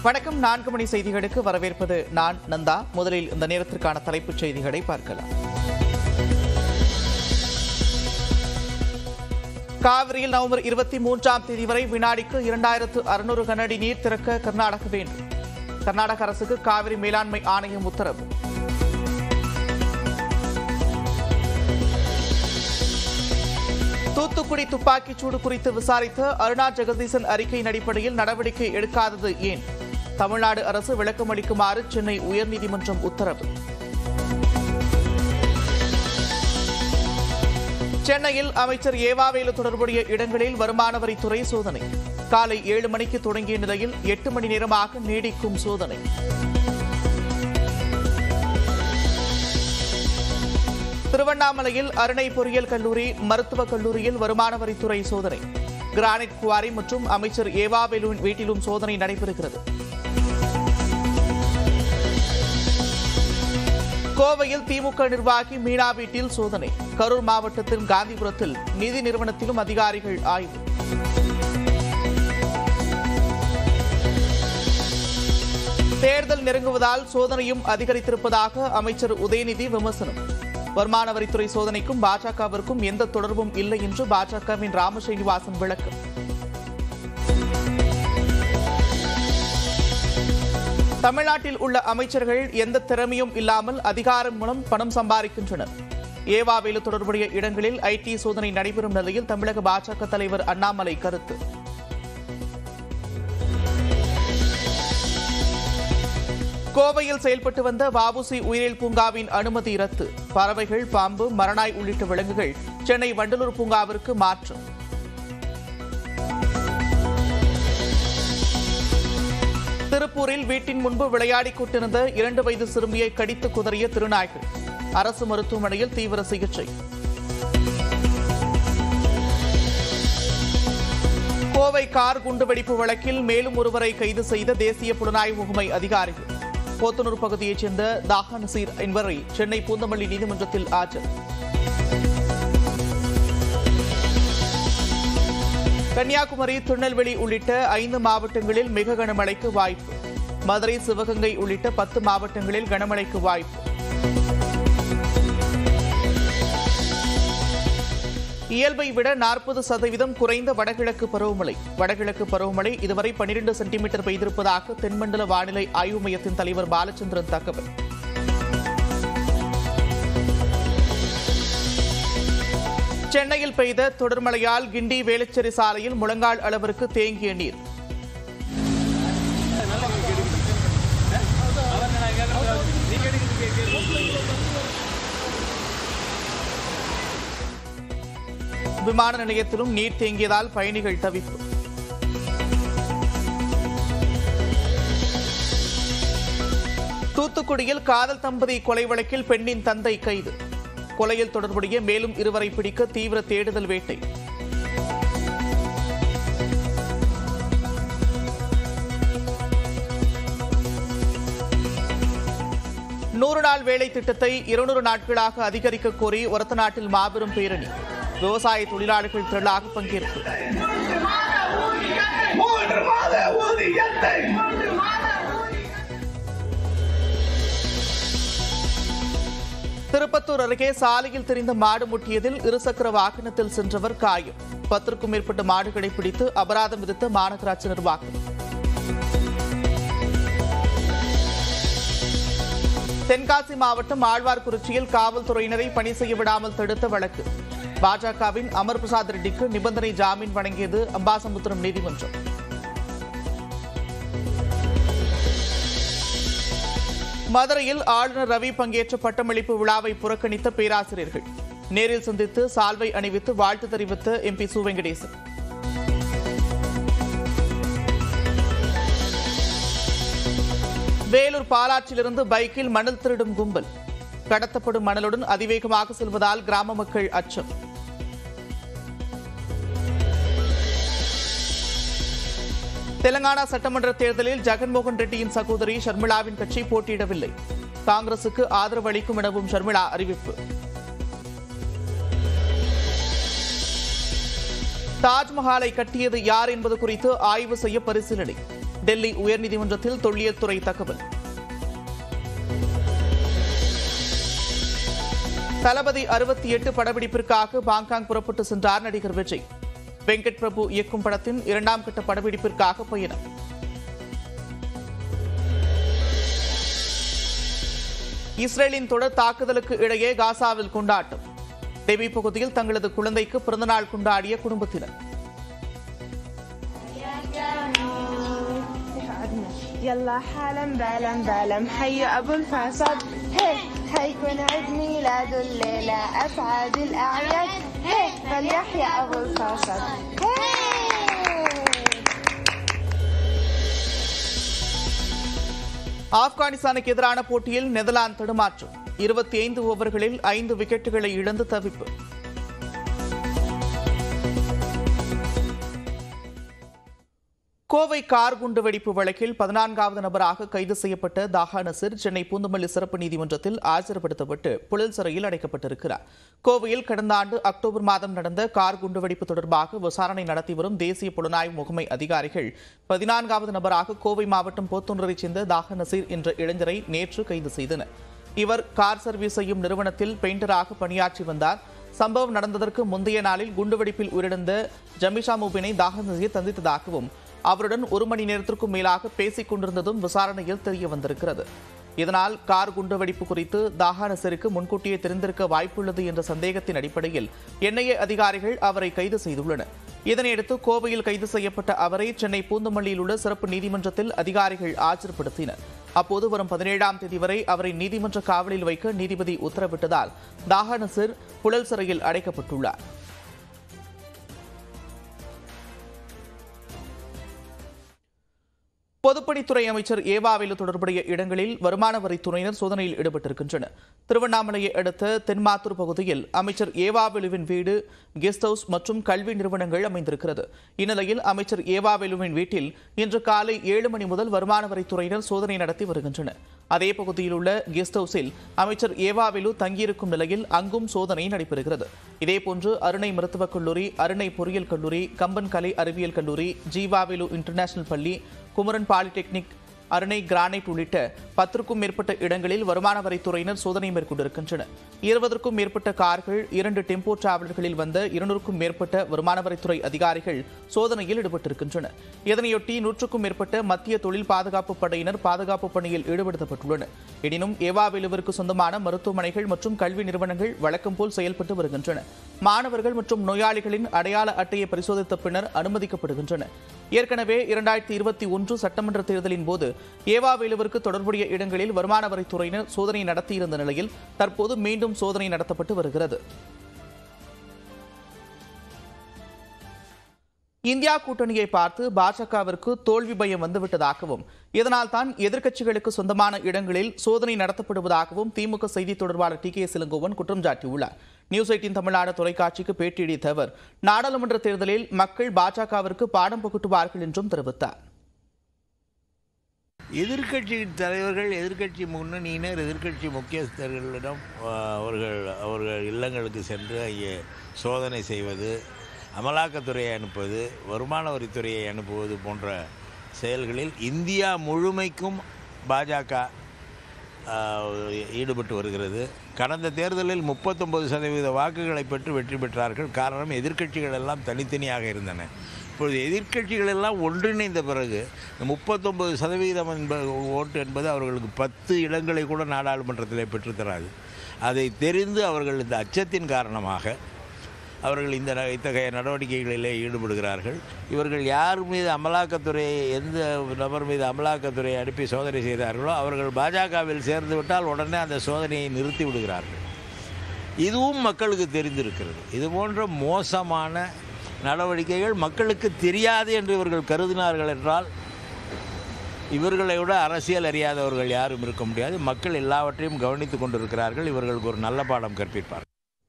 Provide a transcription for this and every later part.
வணக்கம் நான்கு மணி செய்திகளுக்கு வரவேற்பது நான் நந்தா முதலில் இந்த நேரத்திற்கான தலைப்புச் செய்திகளை பார்க்கலாம் காவிரியில் நவம்பர் இருபத்தி மூன்றாம் தேதி வரை வினாடிக்கு இரண்டாயிரத்து அறுநூறு கனஅடி நீர் திறக்க கர்நாடக வேண்டும் கர்நாடக அரசுக்கு காவிரி மேலாண்மை ஆணையம் உத்தரவு தூத்துக்குடி துப்பாக்கிச் சூடு குறித்து விசாரித்த அருணா ஜெகதீசன் அறிக்கையின் அடிப்படையில் நடவடிக்கை எடுக்காதது ஏன் தமிழ்நாடு அரசு விளக்கம் அளிக்குமாறு சென்னை உயர்நீதிமன்றம் உத்தரவு சென்னையில் அமைச்சர் ஏவாவேலு தொடர்புடைய இடங்களில் வருமான வரித்துறை சோதனை காலை ஏழு மணிக்கு தொடங்கிய நிலையில் எட்டு மணி நேரமாக நீடிக்கும் சோதனை திருவண்ணாமலையில் அருணை பொறியியல் கல்லூரி மருத்துவக் கல்லூரியில் வருமான வரித்துறை சோதனை கிரானைட் குவாரி மற்றும் அமைச்சர் ஏவாவேலுவின் வீட்டிலும் சோதனை நடைபெறுகிறது கோவையில் திமுக நிர்வாகி மீனா வீட்டில் சோதனை கரூர் மாவட்டத்தின் காந்திபுரத்தில் நிதி நிறுவனத்திலும் அதிகாரிகள் ஆய்வு தேர்தல் நெருங்குவதால் சோதனையும் அதிகரித்திருப்பதாக அமைச்சர் உதயநிதி விமர்சனம் வருமான வரித்துறை சோதனைக்கும் பாஜகவிற்கும் எந்த தொடர்பும் இல்லை என்று பாஜகவின் ராம ஸ்ரீனிவாசன் விளக்கம் தமிழ்நாட்டில் உள்ள அமைச்சர்கள் எந்த திறமையும் இல்லாமல் அதிகாரம் மூலம் பணம் சம்பாதிக்கின்றனர் ஏவாவேலு தொடர்புடைய இடங்களில் ஐடி சோதனை நடைபெறும் நிலையில் தமிழக பாஜக தலைவர் அண்ணாமலை கருத்து கோவையில் செயல்பட்டு வந்த வஉசி உயிரியல் பூங்காவின் அனுமதி ரத்து பறவைகள் பாம்பு மரணாய் உள்ளிட்ட விலங்குகள் சென்னை வண்டலூர் பூங்காவிற்கு மாற்றம் திருப்பூரில் வீட்டின் முன்பு விளையாடிக் கொண்டிருந்த இரண்டு வயது சிறுமியை கடித்து குதறிய திருநாய்கள் அரசு மருத்துவமனையில் தீவிர சிகிச்சை கோவை கார் குண்டுவெடிப்பு வழக்கில் மேலும் ஒருவரை கைது செய்த தேசிய புலனாய்வு முகமை அதிகாரிகள் போத்தனூர் பகுதியைச் சேர்ந்த தாஹா நசீர் என்பவரை சென்னை பூந்தமல்லி நீதிமன்றத்தில் ஆஜர் கன்னியாகுமரி திருநெல்வேலி உள்ளிட்ட ஐந்து மாவட்டங்களில் மிக கனமழைக்கு வாய்ப்பு மதுரை சிவகங்கை உள்ளிட்ட பத்து மாவட்டங்களில் கனமழைக்கு வாய்ப்பு இயல்பை விட நாற்பது சதவீதம் குறைந்த வடகிழக்கு பருவமழை வடகிழக்கு பருவமழை இதுவரை பனிரெண்டு சென்டிமீட்டர் பெய்திருப்பதாக தென்மண்டல வானிலை ஆய்வு மையத்தின் தலைவர் பாலச்சந்திரன் தகவல் சென்னையில் பெய்த தொடர் மழையால் கிண்டி வேளச்சேரி சாலையில் முழங்கால் அளவிற்கு தேங்கிய நீர் விமான நிலையத்திலும் நீர் தேங்கியதால் பயணிகள் தவிப்பு தூத்துக்குடியில் காதல் தம்பதி கொலை வழக்கில் பெண்ணின் தந்தை கைது கொலையில் தொடர்புடைய மேலும் இருவரை பிடிக்க தீவிர தேடுதல் வேட்டை நூறு நாள் வேலை திட்டத்தை இருநூறு நாட்களாக அதிகரிக்க கோரி ஒரத்த நாட்டில் மாபெரும் பேரணி விவசாய தொழிலாளர்கள் திரளாக பங்கேற்பு மூன்று மாத ஊதியத்தை திருப்பத்தூர் அருகே சாலையில் தெரிந்த மாடு முட்டியதில் இருசக்கர வாகனத்தில் சென்றவர் காயம் பத்திற்கும் மேற்பட்ட மாடுகளை பிடித்து அபராதம் விதித்த மாநகராட்சி நிர்வாகம் தென்காசி மாவட்டம் ஆழ்வார்குறிச்சியில் காவல்துறையினரை பணி செய்ய விடாமல் தடுத்த வழக்கு பாஜகவின் அமர் பிரசாத் ரெட்டிக்கு நிபந்தனை ஜாமீன் வழங்கியது அம்பாசமுத்திரம் நீதிமன்றம் மதுரையில் ஆளுநர் ரவி பங்கேற்ற பட்டமளிப்பு விழாவை புறக்கணித்த பேராசிரியர்கள் நேரில் சந்தித்து சால்வை அணிவித்து வாழ்த்து தெரிவித்த எம்பி சு வெங்கடேசன் வேலூர் பாலாற்றிலிருந்து பைக்கில் மணல் திருடும் கும்பல் கடத்தப்படும் மணலுடன் அதிவேகமாக செல்வதால் கிராம மக்கள் அச்சம் தெலங்கானா சட்டமன்ற தேர்தலில் ஜெகன்மோகன் ரெட்டியின் சகோதரி ஷர்மிளாவின் கட்சி போட்டியிடவில்லை காங்கிரசுக்கு ஆதரவு அளிக்கும் எனவும் ஷர்மிளா அறிவிப்பு தாஜ்மஹாலை கட்டியது யார் என்பது குறித்து ஆய்வு செய்ய பரிசீலனை டெல்லி உயர்நீதிமன்றத்தில் தொல்லியல்துறை தகவல் தளபதி அறுபத்தி எட்டு படப்பிடிப்பிற்காக பாங்காங் புறப்பட்டு சென்றார் நடிகர் விஜய் வெங்கட் பிரபு இயக்கும் படத்தின் இரண்டாம் கட்ட படப்பிடிப்பிற்காக பயணம் இஸ்ரேலின் தொடர் தாக்குதலுக்கு இடையே காசாவில் கொண்டாட்டம் டெபி பகுதியில் தங்களது குழந்தைக்கு பிறந்தநாள் கொண்டாடிய குடும்பத்தினர் يلا حالا بالا بالا حي ابو الفساد هي حيكون عيد ميلاد الليله اسعد الاعياد هي فليحيى ابو الفساد هي ஆப்கானிஸ்தானுக்கு எதிரான போட்டியில் நெதர்லாந்து தடுமாற்றம் இருபத்தி ஐந்து ஓவர்களில் ஐந்து விக்கெட்டுகளை இழந்து தவிப்பு கோவை கார் குண்டு வெடிப்பு வழக்கில் பதினான்காவது நபராக கைது செய்யப்பட்ட தாஹா நசீர் சென்னை பூந்தமல்லி சிறப்பு நீதிமன்றத்தில் ஆஜர்படுத்தப்பட்டு புழல் சிறையில் அடைக்கப்பட்டிருக்கிறார் கோவையில் கடந்த ஆண்டு அக்டோபர் மாதம் நடந்த கார் குண்டுவெடிப்பு தொடர்பாக விசாரணை நடத்தி வரும் தேசிய புலனாய்வு முகமை அதிகாரிகள் பதினான்காவது நபராக கோவை மாவட்டம் போத்தொன்றரைச் சேர்ந்த தாஹா நசீர் என்ற இளைஞரை நேற்று கைது செய்தனர் இவர் கார் சர்வீஸ் செய்யும் நிறுவனத்தில் பெயிண்டராக பணியாற்றி வந்தார் சம்பவம் நடந்ததற்கு முந்தைய நாளில் குண்டுவெடிப்பில் உயிரிழந்த ஜமிஷா மூபினை தாஹா நசீர் சந்தித்ததாகவும் அவருடன் ஒரு மணி நேரத்திற்கும் மேலாக பேசிக் கொண்டிருந்ததும் விசாரணையில் தெரிய வந்திருக்கிறது இதனால் கார் குண்டுவெடிப்பு குறித்து தாஹா நசருக்கு முன்கூட்டியே தெரிந்திருக்க வாய்ப்புள்ளது என்ற சந்தேகத்தின் அடிப்படையில் என்ஐஏ அதிகாரிகள் அவரை கைது செய்துள்ளனர் இதனையடுத்து கோவையில் கைது செய்யப்பட்ட அவரை சென்னை பூந்தமல்லியில் உள்ள சிறப்பு நீதிமன்றத்தில் அதிகாரிகள் ஆஜர்படுத்தினர் அப்போது வரும் பதினேழாம் தேதி வரை அவரை நீதிமன்ற காவலில் வைக்க நீதிபதி உத்தரவிட்டதால் தாஹா நசீர் புழல் சிறையில் அடைக்கப்பட்டுள்ளார் பொதுப்பணித்துறை அமைச்சர் ஏவாவேலு தொடர்புடைய இடங்களில் வருமான வரித்துறையினர் சோதனையில் ஈடுபட்டிருக்கின்றனர் திருவண்ணாமலையை அடுத்த தென்மாத்தூர் பகுதியில் அமைச்சர் ஏவாவேலுவின் வீடு கெஸ்ட் ஹவுஸ் மற்றும் கல்வி நிறுவனங்கள் அமைந்திருக்கிறது இந்நிலையில் அமைச்சர் ஏவாவேலுவின் வீட்டில் இன்று காலை ஏழு மணி முதல் வருமான வரித்துறையினர் சோதனை நடத்தி வருகின்றனர் அதே பகுதியில் உள்ள கெஸ்ட் ஹவுஸில் அமைச்சர் ஏவாவேலு தங்கியிருக்கும் நிலையில் அங்கும் சோதனை நடைபெறுகிறது இதேபோன்று அருணை மருத்துவக் கல்லூரி அருணை பொறியியல் கல்லூரி கம்பன் கலை அறிவியல் கல்லூரி ஜீவாவேலு இன்டர்நேஷனல் பள்ளி குமரன் பாலிடெக்னிக் அருணை கிரானைட் உள்ளிட்ட பத்திற்கும் மேற்பட்ட இடங்களில் வருமான வரித்துறையினர் சோதனை மேற்கொண்டிருக்கின்றனர் இருபதற்கும் மேற்பட்ட கார்கள் இரண்டு டெம்போ டிராவலர்களில் வந்த இருநூறுக்கும் மேற்பட்ட வருமான வரித்துறை அதிகாரிகள் சோதனையில் ஈடுபட்டிருக்கின்றனர் இதனையொட்டி நூற்றுக்கும் மேற்பட்ட மத்திய தொழில் பாதுகாப்பு படையினர் பாதுகாப்பு பணியில் ஈடுபடுத்தப்பட்டுள்ளனர் எனினும் ஏவாவேலுவிற்கு சொந்தமான மருத்துவமனைகள் மற்றும் கல்வி நிறுவனங்கள் வழக்கம் போல் செயல்பட்டு வருகின்றன மாணவர்கள் மற்றும் நோயாளிகளின் அடையாள அட்டையை பரிசோதித்த பின்னர் அனுமதிக்கப்படுகின்றனர் ஏற்கனவே இரண்டாயிரத்தி இருபத்தி ஒன்று சட்டமன்ற தேர்தலின் போது ஏவாவேலுவிற்கு தொடர்புடைய இடங்களில் வருமான வரித்துறையினர் சோதனை நடத்தியிருந்த நிலையில் தற்போது மீண்டும் சோதனை நடத்தப்பட்டு வருகிறது இந்தியா கூட்டணியை பார்த்து பாஜகவிற்கு தோல்வி பயம் வந்துவிட்டதாகவும் இதனால் தான் எதிர்க்கட்சிகளுக்கு சொந்தமான இடங்களில் சோதனை நடத்தப்படுவதாகவும் திமுக செய்தி தொடர்பாளர் டி கே சிலங்கோவன் குற்றம் சாட்டியுள்ளார் நியூஸ் எயிட்டின் தமிழ்நாடு தொலைக்காட்சிக்கு பேட்டியளித்த அவர் நாடாளுமன்ற தேர்தலில் மக்கள் பாஜகவிற்கு பாடம் புகட்டுவார்கள் என்றும் தெரிவித்தார் எதிர்க்கட்சி தலைவர்கள் எதிர்க்கட்சி முன்னணியினர் எதிர்க்கட்சி முக்கியஸ்தர்களிடம் அஹ், அவர்கள் அவர்கள் இல்லங்களுக்கு சென்று அங்கே சோதனை செய்வது அமலாக்கத்துறையை அனுப்புவது வருமான வரித்துறையை அனுப்புவது போன்ற செயல்களில் இந்தியா முழுமைக்கும் பாஜக ஆஹ், ஈடுபட்டு வருகிறது கடந்த தேர்தலில் முப்பத்தொன்பது சதவீத வாக்குகளை பெற்று வெற்றி பெற்றார்கள் காரணம் எதிர்க்கட்சிகள் எல்லாம் தனித்தனியாக இருந்தன இப்பொழுது எதிர்க்கட்சிகள் எல்லாம் ஒன்றிணைந்த பிறகு முப்பத்தொன்பது சதவீதம் என்பது ஓட்டு என்பது அவர்களுக்கு பத்து இடங்களை கூட நாடாளுமன்றத்தில் பெற்றுத்தராது அதை தெரிந்து அவர்கள் இந்த அச்சத்தின் காரணமாக அவர்கள் இந்த ந- இத்தகைய நடவடிக்கைகளிலே ஈடுபடுகிறார்கள் இவர்கள் யார் மீது அமலாக்கத்துறை எந்த நபர் மீது அமலாக்கத்துறை அனுப்பி சோதனை செய்தார்களோ அவர்கள் பாஜகவில் சேர்ந்து விட்டால் உடனே அந்த சோதனையை நிறுத்தி விடுகிறார்கள் இதுவும் மக்களுக்கு தெரிந்திருக்கிறது இது போன்ற மோசமான நடவடிக்கைகள் மக்களுக்கு தெரியாது என்று இவர்கள் கருதினார்கள் என்றால் இவர்களை விட அரசியல் அறியாதவர்கள் யாரும் இருக்க முடியாது மக்கள் எல்லாவற்றையும் கவனித்துக் கொண்டிருக்கிறார்கள் இவர்களுக்கு ஒரு நல்ல பாடம் கற்பிப்பார்கள்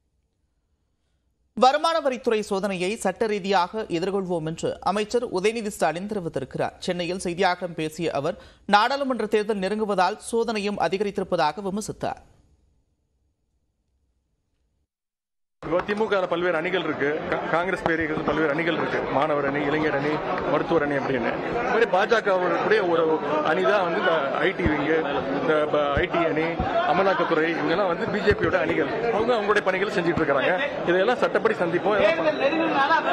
வருமான வரித்துறை சோதனையை சட்ட ரீதியாக எதிர்கொள்வோம் என்று அமைச்சர் உதயநிதி ஸ்டாலின் தெரிவித்திருக்கிறார் சென்னையில் செய்தியாளர்களிடம் பேசிய அவர் நாடாளுமன்ற தேர்தல் நெருங்குவதால் சோதனையும் அதிகரித்திருப்பதாக விமர்சித்தார் இப்போ திமுக ல பல்வேறு அணிகள் இருக்கு கா- காங்கிரஸ் பேரியக்கத்தில் பல்வேறு அணிகள் இருக்கு மாணவர் அணி இளைஞர் அணி மருத்துவர் அணி அப்படின்னு இந்த மாதிரி பாஜக கூடிய ஒரு அணி தான் வந்து இந்த ஐடி விங்கு இந்த ஐடி அணி அமலாக்கத்துறை இவங்கெல்லாம் வந்து பிஜேபியோட அணிகள் அவங்க அவங்களுடைய பணிகளை செஞ்சுட்டு இருக்காங்க இதையெல்லாம் சட்டப்படி சந்திப்போம் இதெல்லாம்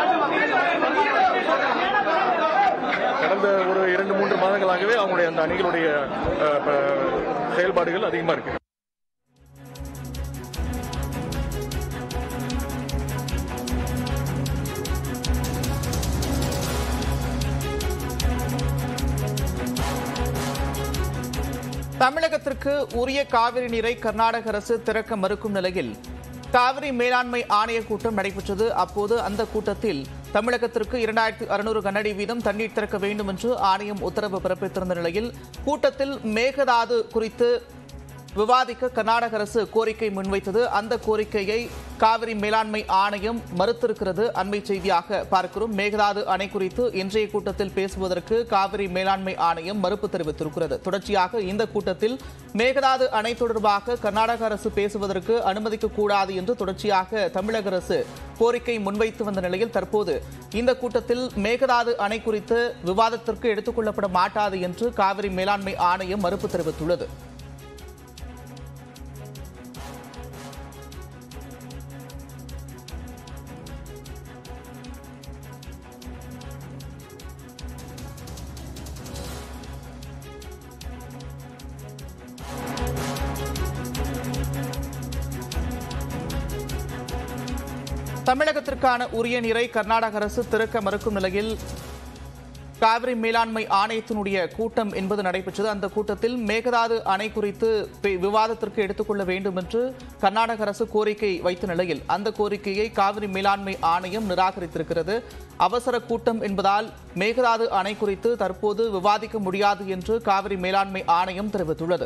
கடந்த ஒரு இரண்டு மூன்று மாதங்களாகவே அவங்களுடைய அந்த அணிகளுடைய அஹ், ப- செயல்பாடுகள் அதிகமா இருக்கு தமிழகத்திற்கு உரிய காவிரி நீரை கர்நாடக அரசு திறக்க மறுக்கும் நிலையில் காவிரி மேலாண்மை ஆணைய கூட்டம் நடைபெற்றது அப்போது அந்த கூட்டத்தில் தமிழகத்திற்கு இரண்டாயிரத்து அறுநூறு கனஅடி வீதம் தண்ணீர் திறக்க வேண்டும் என்று ஆணையம் உத்தரவு பிறப்பித்திருந்த நிலையில் கூட்டத்தில் மேகதாது குறித்து விவாதிக்க கர்நாடக அரசு கோரிக்கை முன்வைத்தது அந்த கோரிக்கையை காவிரி மேலாண்மை ஆணையம் மறுத்திருக்கிறது அண்மை செய்தியாக பார்க்கிறோம் மேகதாது அணை குறித்து இன்றைய கூட்டத்தில் பேசுவதற்கு காவிரி மேலாண்மை ஆணையம் மறுப்பு தெரிவித்திருக்கிறது தொடர்ச்சியாக இந்த கூட்டத்தில் மேகதாது அணை தொடர்பாக கர்நாடக அரசு பேசுவதற்கு அனுமதிக்க கூடாது என்று தொடர்ச்சியாக தமிழக அரசு கோரிக்கை முன்வைத்து வந்த நிலையில் தற்போது இந்த கூட்டத்தில் மேகதாது அணை குறித்து விவாதத்திற்கு எடுத்துக் கொள்ளப்பட மாட்டாது என்று காவிரி மேலாண்மை ஆணையம் மறுப்பு தெரிவித்துள்ளது தமிழகத்திற்கான உரிய நீரை கர்நாடக அரசு திறக்க மறுக்கும் நிலையில் காவிரி மேலாண்மை ஆணையத்தினுடைய கூட்டம் என்பது நடைபெற்றது அந்த கூட்டத்தில் மேகதாது அணை குறித்து பே- விவாதத்திற்கு எடுத்துக்கொள்ள வேண்டும் என்று கர்நாடக அரசு கோரிக்கை வைத்த நிலையில் அந்த கோரிக்கையை காவிரி மேலாண்மை ஆணையம் நிராகரித்திருக்கிறது அவசர கூட்டம் என்பதால் மேகதாது அணை குறித்து தற்போது விவாதிக்க முடியாது என்று காவிரி மேலாண்மை ஆணையம் தெரிவித்துள்ளது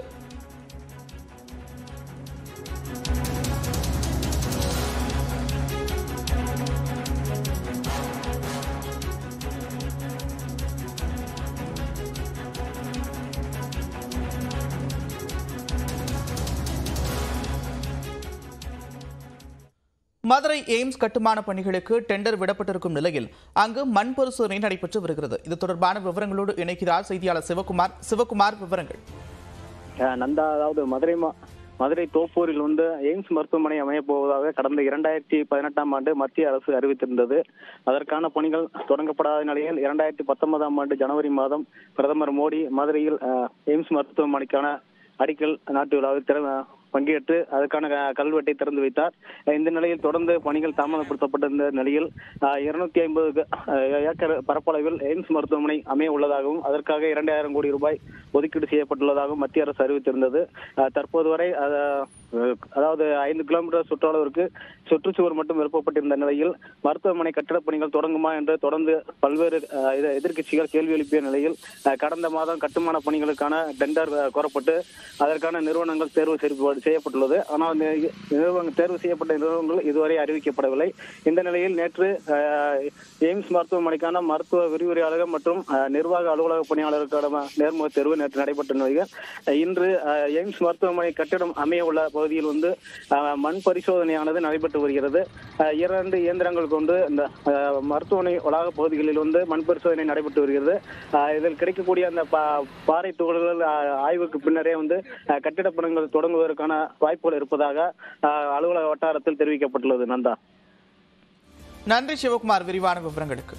மதுரை எய்ம்ஸ் கட்டுமான பணிகளுக்கு டெண்டர் விடப்பட்டிருக்கும் நிலையில் அங்கு மண் பரிசோதனை நடைபெற்று வருகிறது இது தொடர்பான விவரங்களோடு இணைக்கிறார் செய்தியாளர் சிவகுமார் சிவகுமார் விவரங்கள் அஹ் நந்தா அதாவது மதுரை மா- மதுரை தோப்பூரில் வந்து எய்ம்ஸ் மருத்துவமனை அமையப் போவதாக கடந்த இரண்டாயிரத்தி பதினெட்டாம் ஆண்டு மத்திய அரசு அறிவித்திருந்தது அதற்கான பணிகள் தொடங்கப்படாத நிலையில் இரண்டாயிரத்தி பத்தொன்பதாம் ஆண்டு ஜனவரி மாதம் பிரதமர் மோடி மதுரையில் அஹ், எய்ம்ஸ் மருத்துவமனைக்கான அடிக்கல் நாட்டு விழாவில் திற பங்கேற்று அதற்கான க- கல்வெட்டை திறந்து வைத்தார் இந்த நிலையில் தொடர்ந்து பணிகள் தாமதப்படுத்தப்பட்டிருந்த நிலையில் இருநூத்தி ஐம்பது ஏக்கர் பரப்பளவில் எய்ம்ஸ் மருத்துவமனை அமைய உள்ளதாகவும் அதற்காக இரண்டாயிரம் கோடி ரூபாய் ஒதுக்கீடு செய்யப்பட்டுள்ளதாகவும் மத்திய அரசு அறிவித்திருந்தது அஹ், தற்போது வரை அஹ், அதாவது ஐந்து கிலோமீட்டர் சுற்றளவிற்கு சுற்றுச்சுவர் மட்டும் எழுப்பப்பட்டிருந்த நிலையில் மருத்துவமனை கட்டிடப் பணிகள் தொடங்குமா என்று தொடர்ந்து பல்வேறு அஹ், எதிர்- எதிர்க்கட்சிகள் கேள்வி எழுப்பிய நிலையில் அஹ், கடந்த மாதம் கட்டுமான பணிகளுக்கான டெண்டர் அஹ், கோரப்பட்டு அதற்கான நிறுவனங்கள் தேர்வு செய்யப்ப- செய்யப்பட்டுள்ளது ஆனால் அந்த நிறுவனம் தேர்வு செய்யப்பட்ட நிறுவனங்கள் இதுவரை அறிவிக்கப்படவில்லை இந்த நிலையில் நேற்று அஹ், எய்ம்ஸ் மருத்துவமனைக்கான மருத்துவ விரிவுரையாளர்கள் மற்றும் அஹ், நிர்வாக அலுவலக பணியாளருக்கான நேர்முக தேர்வு நேற்று நடைபெற்ற நிலையில் அஹ், இன்று அஹ், எய்ம்ஸ் மருத்துவமனை கட்டிடம் அமைய உள்ள பகுதியில் வந்து அஹ், மண் பரிசோதனையானது நடைபெற்று வருகிறது அஹ், இரண்டு இயந்திரங்கள் கொண்டு இந்த அஹ், மருத்துவமனை வளாக பகுதிகளில் வந்து மண் பரிசோதனை நடைபெற்று வருகிறது அஹ், இதில் கிடைக்கக்கூடிய அந்த பா- பாறை துகள்கள் அஹ், ஆய்வுக்கு பின்னரே வந்து அஹ், கட்டிடப் பணிகள் தொடங்குவதற்கான வாய்ப்புகள் இருப்பதாக அஹ், அலுவலக வட்டாரத்தில் தெரிவிக்கப்பட்டுள்ளது நந்தா நன்றி சிவகுமார் விரிவான விவரங்களுக்கு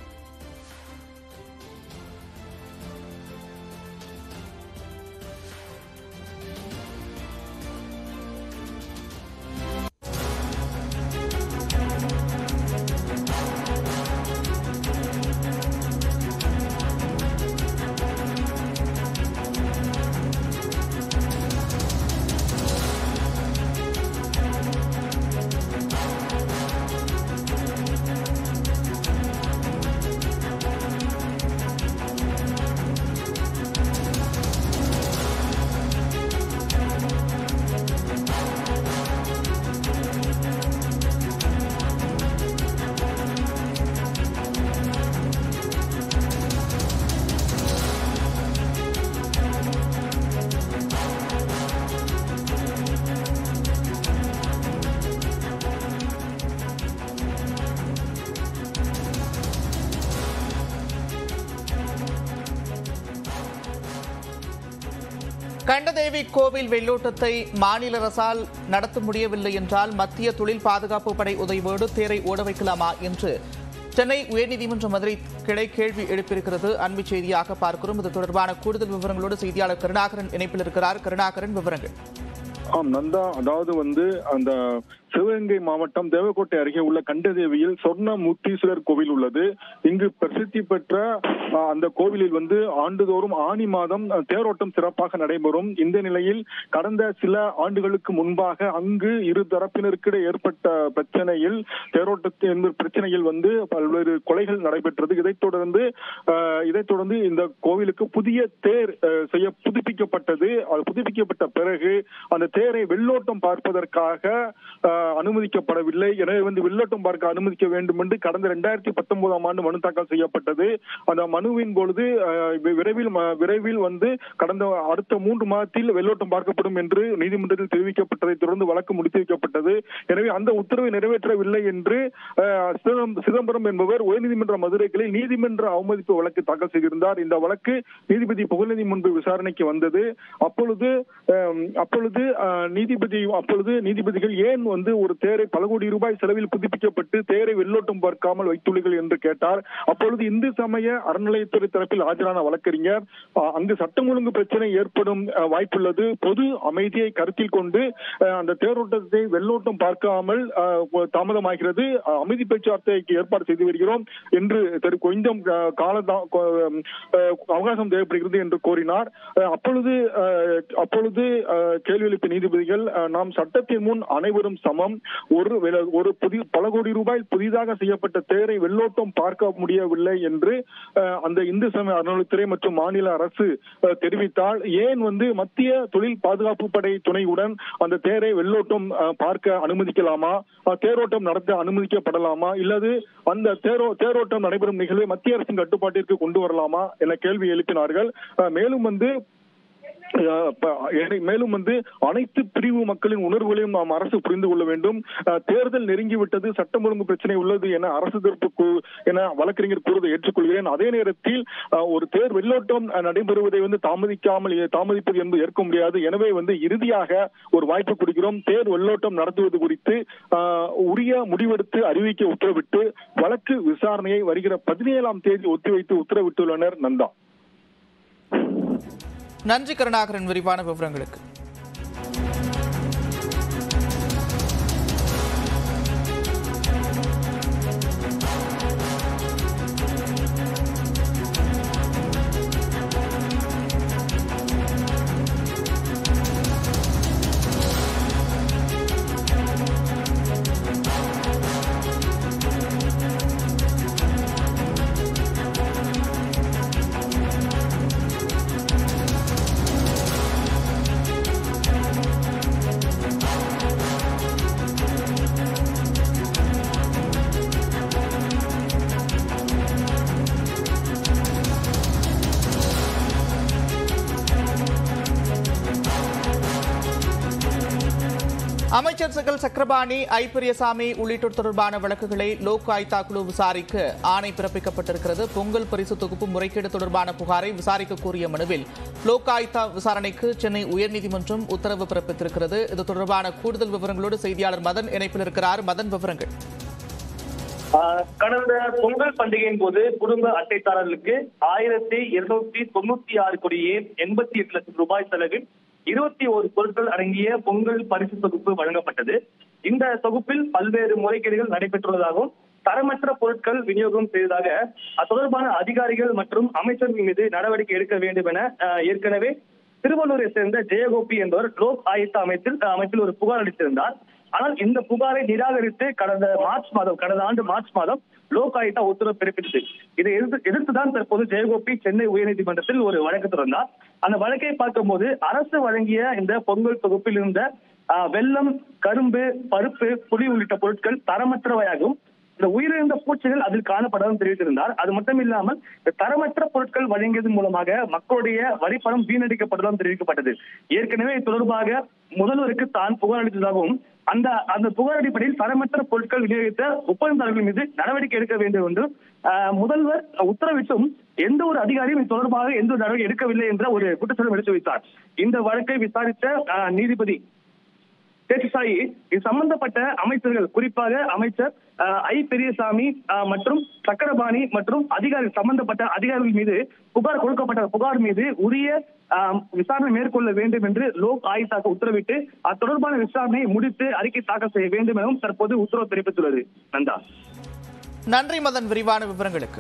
கண்டதேவி கோவில் வெள்ளோட்டத்தை மாநில அரசால் நடத்த முடியவில்லை என்றால் மத்திய தொழில் பாதுகாப்பு படை உதவியோடு தேரை ஓட வைக்கலாமா என்று சென்னை உயர்நீதிமன்ற மதுரை கிளை கேள்வி எழுப்பியிருக்கிறது அண்மை செய்தியாக பார்க்கிறோம் இது தொடர்பான கூடுதல் விவரங்களோடு செய்தியாளர் கருணாகரன் இணைப்பில் இருக்கிறார் கருணாகரன் விவரங்கள் ஆம் நந்தா அதாவது வந்து அந்த சிவகங்கை மாவட்டம் தேவக்கோட்டை அருகே உள்ள கண்டதேவியில் சொர்ண முத்தீஸ்வரர் கோவில் உள்ளது இங்கு பிரசித்தி பெற்ற அஹ், அந்த கோவிலில் வந்து ஆண்டுதோறும் ஆனி மாதம் அஹ், தேரோட்டம் சிறப்பாக நடைபெறும் இந்த நிலையில் கடந்த சில ஆண்டுகளுக்கு முன்பாக அங்கு இரு தரப்பினருக்கிடையே ஏற்பட்ட பிரச்சனையில் தேரோட்டத்தின் என்பது பிரச்சனையில் வந்து பல்வேறு கொலைகள் நடைபெற்றது இதைத் தொடர்ந்து அஹ், இதைத் தொடர்ந்து இந்த கோவிலுக்கு புதிய தேர் அஹ், செய்ய புதுப்பிக்கப்பட்டது அது புதுப்பிக்கப்பட்ட பிறகு அந்த தேரை வெள்ளோட்டம் பார்ப்பதற்காக அஹ், அனுமதிக்கப்படவில்லை எனவே வந்து வெள்ளோட்டம் பார்க்க அனுமதிக்க வேண்டும் என்று கடந்த இரண்டாயிரத்தி பத்தொன்பதாம் ஆண்டு மனு தாக்கல் செய்யப்பட்டது அந்த மனுவின் பொழுது அஹ், வி- விரைவில் ம- விரைவில் வந்து கடந்த அடுத்த மூன்று மாதத்தில் வெள்ளோட்டம் பார்க்கப்படும் என்று நீதிமன்றத்தில் தெரிவிக்கப்பட்டதை தொடர்ந்து வழக்கு முடித்து வைக்கப்பட்டது எனவே அந்த உத்தரவை நிறைவேற்றவில்லை என்று அஹ், சிதம்பரம் சிதம்பரம் என்பவர் உயர்நீதிமன்ற மதுரை கிளை நீதிமன்ற அவமதிப்பு வழக்கு தாக்கல் செய்திருந்தார் இந்த வழக்கு நீதிபதி புகழ்நீதி முன்பு விசாரணைக்கு வந்தது அப்பொழுது அஹ், அப்பொழுது அஹ், நீதிபதி அப்பொழுது நீதிபதிகள் ஏன் வந்து ஒரு தேரை பல கோடி ரூபாய் செலவில் புதுப்பிக்கப்பட்டு தேரை வெள்ளோட்டம் பார்க்காமல் வைத்துள்ளீர்கள் என்று கேட்டார் அப்பொழுது இந்து சமய அறநிலையத்துறை தரப்பில் ஆஜரான வழக்கறிஞர் அஹ், அங்கு சட்டம் ஒழுங்கு பிரச்சனை ஏற்படும் அஹ், வாய்ப்புள்ளது பொது அமைதியை கருத்தில் கொண்டு அஹ், அந்த தேரோட்டத்தை வெள்ளோட்டம் பார்க்காமல் அஹ், தாமதமாகிறது அஹ், அமைதி பேச்சுவார்த்தைக்கு ஏற்பாடு செய்து வருகிறோம் என்று தெரி- கொஞ்சம் அஹ், கால தா- கொ- அஹ், அவகாசம் தேவைப்படுகிறது என்று கோரினார் அஹ், அப்பொழுது அஹ், அப்பொழுது அஹ், கேள்வி எழுப்பிய நீதிபதிகள் அஹ், நாம் சட்டத்தின் முன் அனைவரும் சமம் ஒரு வெல- ஒரு புதிய பல கோடி ரூபாய் புதிதாக செய்யப்பட்ட தேரை வெள்ளோட்டம் பார்க்க முடியவில்லை என்று அஹ், அந்த இந்து சமய அறநிலைத்துறை மற்றும் மாநில அரசு அஹ், தெரிவித்தால் ஏன் வந்து மத்திய தொழில் பாதுகாப்பு படை துணையுடன் அந்த தேரை வெள்ளோட்டம் அஹ், பார்க்க அனுமதிக்கலாமா அஹ், தேரோட்டம் நடத்த அனுமதிக்கப்படலாமா இல்லது அந்த தேரோ தேரோட்டம் நடைபெறும் நிகழ்வை மத்திய அரசின் கட்டுப்பாட்டிற்கு கொண்டு வரலாமா என கேள்வி எழுப்பினார்கள் அஹ், மேலும் வந்து அஹ் ப- ஏனை- மேலும் வந்து அனைத்து பிரிவு மக்களின் உணர்வுகளையும் நாம் அரசு புரிந்து கொள்ள வேண்டும் அஹ் தேர்தல் நெருங்கிவிட்டது சட்டம் ஒழுங்கு பிரச்சனை உள்ளது என அரசு தரப்பு கூ- என வழக்கறிஞர் கூறுவதை ஏற்றுக்கொள்கிறேன் அதே நேரத்தில் அஹ், ஒரு தேர் வெள்ளோட்டம் அஹ், நடைபெறுவதை வந்து தாமதிக்காமல் எ- தாமதிப்பது என்பது ஏற்க முடியாது எனவே வந்து இறுதியாக ஒரு வாய்ப்பு கொடுக்கிறோம் தேர் வெள்ளோட்டம் நடத்துவது குறித்து அஹ், உரிய முடிவெடுத்து அறிவிக்க உத்தரவிட்டு வழக்கு விசாரணையை வருகிற பதினேழாம் தேதி ஒத்திவைத்து உத்தரவிட்டுள்ளனர் நந்தா நன்றி கருணாகரன் விரிவான விவரங்களுக்கு அமைச்சர் சகல் சக்கரபாணி ஐ பெரியசாமி உள்ளிட்டோர் தொடர்பான வழக்குகளை லோக் ஆயுக்தா குழு விசாரிக்க ஆணை பிறப்பிக்கப்பட்டிருக்கிறது பொங்கல் பரிசு தொகுப்பு முறைகேடு தொடர்பான புகாரை விசாரிக்க கோரிய மனுவில் லோக் ஆயுக்தா விசாரணைக்கு சென்னை உயர்நீதிமன்றம் உத்தரவு பிறப்பித்திருக்கிறது இது தொடர்பான கூடுதல் விவரங்களோடு செய்தியாளர் மதன் இணைப்பில் இருக்கிறார் மதன் விவரங்கள் ஆஹ் கடந்த பொங்கல் பண்டிகையின் போது குடும்ப அட்டைதாரர்களுக்கு ஆயிரத்தி இருநூத்தி தொண்ணூத்தி ஆறு கோடியே எண்பத்தி எட்டு லட்சம் ரூபாய் செலவில் இருபத்தி ஒரு பொருட்கள் அடங்கிய பொங்கல் பரிசு தொகுப்பு வழங்கப்பட்டது இந்த தொகுப்பில் பல்வேறு முறைகேடுகள் நடைபெற்றுள்ளதாகவும் தரமற்ற பொருட்கள் விநியோகம் செய்ததாக அது தொடர்பான அதிகாரிகள் மற்றும் அமைச்சர்கள் மீது நடவடிக்கை எடுக்க வேண்டும் என ஆஹ், ஏற்கனவே திருவள்ளூரை சேர்ந்த ஜெயகோபி என்பவர் லோக் ஆயுக்தா அமைப்பில் அமைப்பில் ஒரு புகார் அளித்திருந்தார் ஆனால் இந்த புகாரை நிராகரித்து கடந்த மார்ச் மாதம் கடந்த ஆண்டு மார்ச் மாதம் லோக் ஆயுக்தா உத்தரவு பிறப்பித்தது இதை எதிர்த்து எதிர்த்துதான் தற்போது ஜெயகோபி சென்னை உயர்நீதிமன்றத்தில் ஒரு வழக்கு தொடர்ந்தார் அந்த வழக்கை பார்க்கும்போது அரசு வழங்கிய இந்த பொங்கல் தொகுப்பில் இருந்த ஆஹ், வெல்லம் கரும்பு பருப்பு புளி உள்ளிட்ட பொருட்கள் தரமற்றவையாகவும் இந்த உயிரிழந்த பூச்சிகள் அதில் காணப்படாமல் தெரிவித்திருந்தார் அது மட்டும் இல்லாமல் இந்த தரமற்ற பொருட்கள் வழங்கியது மூலமாக மக்களுடைய வரிப்பணம் வீணடிக்கப்பட்டதாகவும் தெரிவிக்கப்பட்டது ஏற்கனவே இது தொடர்பாக முதல்வருக்கு தான் புகார் அளித்ததாகவும் அந்த அந்த புகார் அடிப்படையில் தரமற்ற பொருட்கள் விநியோகித்த ஒப்பந்ததாரர்கள் மீது நடவடிக்கை எடுக்க வேண்டும் என்று ஆஹ், முதல்வர் உத்தரவிட்டும் எந்த ஒரு அதிகாரியும் இது தொடர்பாக எந்த ஒரு நடவடிக்கை எடுக்கவில்லை என்ற ஒரு குற்றச்சாட்டு எடுத்து வைத்தார் இந்த வழக்கை விசாரித்த ஆஹ், நீதிபதி தேசிசாயி இது சம்பந்தப்பட்ட அமைச்சர்கள் குறிப்பாக அமைச்சர் ஆஹ், ஐ பெரியசாமி ஆஹ், மற்றும் சக்கரபாணி மற்றும் அதிகாரி சம்பந்தப்பட்ட அதிகாரிகள் மீது புகார் கொடுக்கப்பட்ட புகார் மீது உரிய ஆஹ், விசாரணை மேற்கொள்ள வேண்டும் என்று லோக் ஆயுக்தாக்கு உத்தரவிட்டு அது தொடர்பான விசாரணையை முடித்து அறிக்கை தாக்கல் செய்ய வேண்டும் எனவும் தற்போது உத்தரவு பிறப்பித்துள்ளது நந்தா நன்றி மதன் விரிவான விவரங்களுக்கு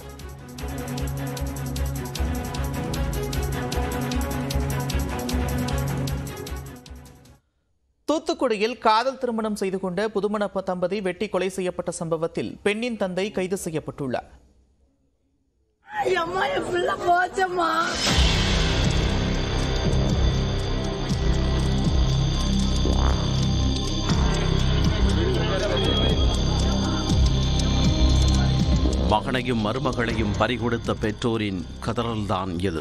தூத்துக்குடியில் காதல் திருமணம் செய்து கொண்ட புதுமண தம்பதி வெட்டி கொலை செய்யப்பட்ட சம்பவத்தில் பெண்ணின் தந்தை கைது செய்யப்பட்டுள்ளார் அம்மா என் பிள்ளை போச்சம்மா மகனையும் மருமகளையும் பறிகொடுத்த பெற்றோரின் கதறல்தான் இது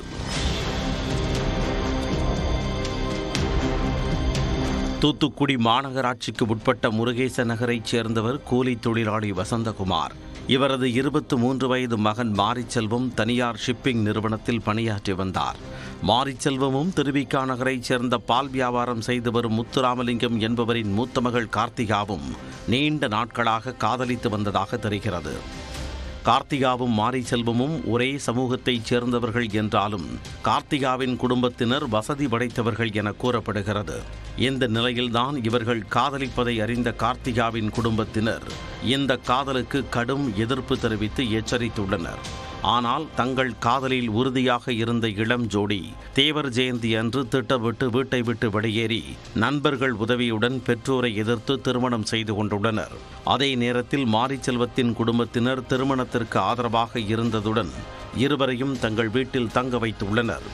தூத்துக்குடி மாநகராட்சிக்கு உட்பட்ட முருகேச நகரைச் சேர்ந்தவர் கூலி தொழிலாளி வசந்தகுமார் இவரது இருபத்து மூன்று வயது மகன் மாரிச்செல்வம் தனியார் ஷிப்பிங் நிறுவனத்தில் பணியாற்றி வந்தார் மாரிச்செல்வமும் திருவிக்கா நகரைச் சேர்ந்த பால் வியாபாரம் செய்து வரும் முத்துராமலிங்கம் என்பவரின் மூத்த மகள் கார்த்திகாவும் நீண்ட நாட்களாக காதலித்து வந்ததாக தெரிகிறது கார்த்திகாவும் மாரிசெல்வமும் ஒரே சமூகத்தைச் சேர்ந்தவர்கள் என்றாலும் கார்த்திகாவின் குடும்பத்தினர் வசதி படைத்தவர்கள் என கூறப்படுகிறது இந்த நிலையில்தான் இவர்கள் காதலிப்பதை அறிந்த கார்த்திகாவின் குடும்பத்தினர் இந்த காதலுக்கு கடும் எதிர்ப்பு தெரிவித்து எச்சரித்துள்ளனர் ஆனால் தங்கள் காதலில் உறுதியாக இருந்த இளம் ஜோடி தேவர் ஜெயந்தி அன்று திட்டமிட்டு வீட்டை விட்டு வெளியேறி நண்பர்கள் உதவியுடன் பெற்றோரை எதிர்த்து திருமணம் செய்து கொண்டுள்ளனர் அதே நேரத்தில் மாரிச்செல்வத்தின் குடும்பத்தினர் திருமணத்திற்கு ஆதரவாக இருந்ததுடன் இருவரையும் தங்கள் வீட்டில் தங்க வைத்துள்ளனர்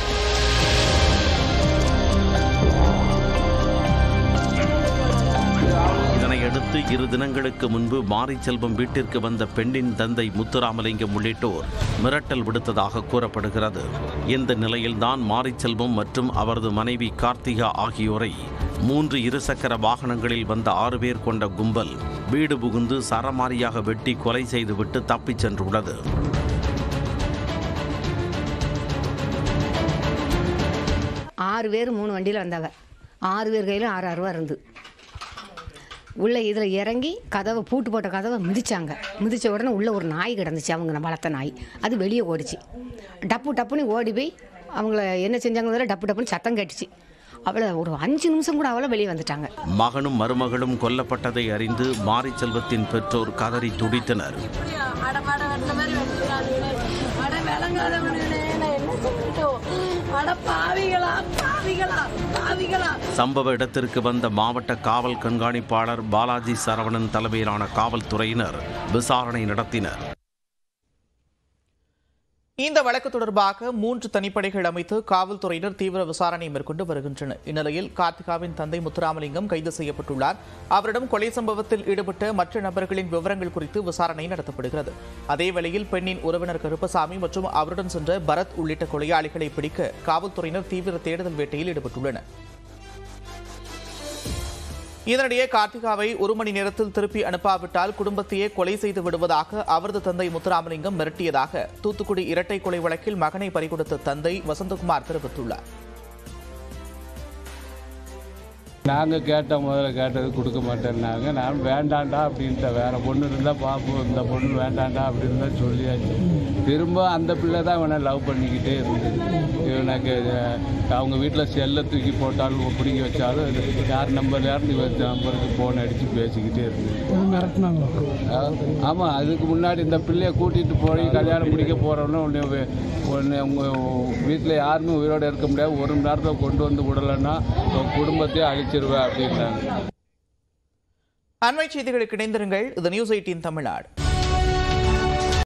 இதனையடுத்து இரு தினங்களுக்கு முன்பு மாரிச்செல்வம் வீட்டிற்கு வந்த பெண்ணின் தந்தை முத்துராமலிங்கம் உள்ளிட்டோர் மிரட்டல் விடுத்ததாக கூறப்படுகிறது இந்த நிலையில்தான் மாரிச்செல்வம் மற்றும் அவரது மனைவி கார்த்திகா ஆகியோரை மூன்று இருசக்கர வாகனங்களில் வந்த ஆறு பேர் கொண்ட கும்பல் வீடு புகுந்து சரமாரியாக வெட்டி கொலை செய்துவிட்டு தப்பிச் சென்றுள்ளது ஆறு பேர் மூணு வண்டியில் வந்தாங்க ஆறு பேர் கையிலும் ஆறு அறுவா இருந்து உள்ளே இதில் இறங்கி கதவை பூட்டு போட்ட கதவை மிதிச்சாங்க மிதித்த உடனே உள்ளே ஒரு நாய் கிடந்துச்சு அவங்க வளர்த்த நாய் அது வெளியே ஓடிச்சு டப்பு டப்புன்னு ஓடி போய் அவங்கள என்ன செஞ்சாங்க டப்பு டப்புன்னு சத்தம் கேட்டுச்சு அவளை ஒரு அஞ்சு நிமிஷம் கூட அவளை வெளியே வந்துட்டாங்க மகனும் மருமகளும் கொல்லப்பட்டதை அறிந்து மாரிச்செல்வத்தின் பெற்றோர் கதறி துடித்தனர் அட மட வெட்ட மாதிரி வெட்டுறாங்களே அட விளங்காதவனே நான் என்ன செய்யட்டும் அட பாவிகளா பாவிகளா பாவிகளா சம்பவ இடத்திற்கு வந்த மாவட்ட காவல் கண்காணிப்பாளர் பாலாஜி சரவணன் தலைமையிலான காவல்துறையினர் விசாரணை நடத்தினர் இந்த வழக்கு தொடர்பாக மூன்று தனிப்படைகள் அமைத்து காவல்துறையினர் தீவிர விசாரணை மேற்கொண்டு வருகின்றனர் இந்நிலையில் கார்த்திகாவின் தந்தை முத்துராமலிங்கம் கைது செய்யப்பட்டுள்ளார் அவரிடம் கொலை சம்பவத்தில் ஈடுபட்ட மற்ற நபர்களின் விவரங்கள் குறித்து விசாரணை நடத்தப்படுகிறது அதேவேளையில் பெண்ணின் உறவினர் கருப்பசாமி மற்றும் அவருடன் சென்ற பரத் உள்ளிட்ட கொலையாளிகளை பிடிக்க காவல்துறையினர் தீவிர தேடுதல் வேட்டையில் ஈடுபட்டுள்ளனர் இதனிடையே கார்த்திகாவை ஒரு மணி நேரத்தில் திருப்பி அனுப்பாவிட்டால் குடும்பத்தையே கொலை செய்து விடுவதாக அவரது தந்தை முத்துராமலிங்கம் மிரட்டியதாக தூத்துக்குடி இரட்டை கொலை வழக்கில் மகனை பறிகொடுத்த தந்தை வசந்தகுமார் தெரிவித்துள்ளார் நாங்கள் கேட்ட முதல்ல கேட்டது கொடுக்க மாட்டேன்னாங்க நான் வேண்டாண்டா அப்படின்ட்டு வேற பொண்ணு இருந்தால் பார்ப்போம் இந்த பொண்ணு வேண்டாண்டா அப்படின்னு தான் சொல்லியாச்சு திரும்ப அந்த பிள்ளை தான் இவனை லவ் பண்ணிக்கிட்டே இருந்தது இவனுக்கு அஹ், அவங்க வீட்டில் செல்லை தூக்கி போட்டாலும் பிடிங்கி வச்சாலும் இது யார் நம்பர் யார் இவன் நம்பருக்கு ஃபோன் அடித்து பேசிக்கிட்டே இருந்தது ஆமாம் அதுக்கு முன்னாடி இந்த பிள்ளைய கூட்டிகிட்டு போய் கல்யாணம் முடிக்க போகிறோன்னு உடனே உடனே உங்கள் வீட்டில் யாருமே உயிரோடு இருக்க முடியாது ஒரு மணி நேரத்தில் கொண்டு வந்து விடலைன்னா உன் குடும்பத்தையே அழிச்சிருவேன் அப்படின்னாங்க அண்மை செய்திகளுக்கு இணைந்திருங்கள் இது நியூஸ் எயிட்டீன் தமிழ்நாடு